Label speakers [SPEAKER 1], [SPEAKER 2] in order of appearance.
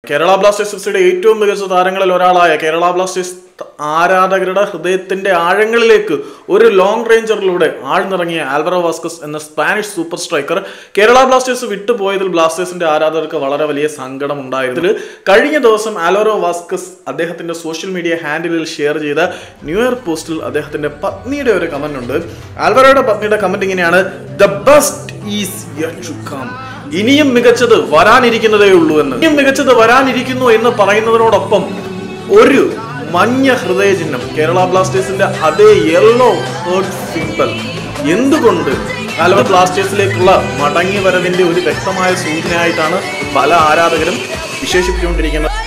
[SPEAKER 1] Kerala Blasters F സിയുടെ ഏറ്റവും മികച്ച താരങ്ങളിൽ ഒരാളായ കേരള ബ്ലാസ്റ്റേഴ്സ് ആരാധകരുടെ ഹൃദയത്തിന്റെ ആഴങ്ങളിലേക്ക് ഒരു ലോങ് റേഞ്ചറിലൂടെ ആഴ്ന്നിറങ്ങിയ ആൽവറോ വാസ്കസ് എന്ന Spanish super striker Kerala Blasters വിട്ടുപോയതിൽ ബ്ലാസ്റ്റേഴ്സിന്റെ ആരാധകർക്ക് വളരെ വലിയ സങ്കടം ഉണ്ടായിരുന്നു കഴിഞ്ഞ ദിവസം ആൽവറോ വാസ്കസ് അദ്ദേഹത്തിന്റെ സോഷ്യൽ മീഡിയ ഹാൻഡിലിൽ ഷെയർ ചെയ്ത ന്യൂ ഇയർ പോസ്റ്റിൽ അദ്ദേഹത്തിന്റെ പത്നിയുടെ ഒരു കമന്റ് ഉണ്ട് ആൽവറോയുടെ പത്നിയുടെ കമന്റ് ഇങ്ങനെയാണ് the best is yet to come ഇനിയും മികച്ചത് വരാനിരിക്കുന്നതേ ഉള്ളൂ എന്ന് ഇനിയും മികച്ചത് വരാനിരിക്കുന്നു എന്ന് പറയുന്നതിനോടൊപ്പം ഒരു മഞ്ഞ ഹൃദയ ചിഹ്നം കേരള ബ്ലാസ്റ്റേഴ്സിന്റെ അതേ യെല്ലോ ഹേർട്ട് സിമ്പിൾ എന്തുകൊണ്ട് ആലവ ബ്ലാസ്റ്റേഴ്സിലേക്കുള്ള മടങ്ങി വരവിന്റെ ഒരു വ്യക്തമായ സൂചനയായിട്ടാണ് പല ആരാധകരും വിശേഷിപ്പിച്ചുകൊണ്ടിരിക്കുന്നത്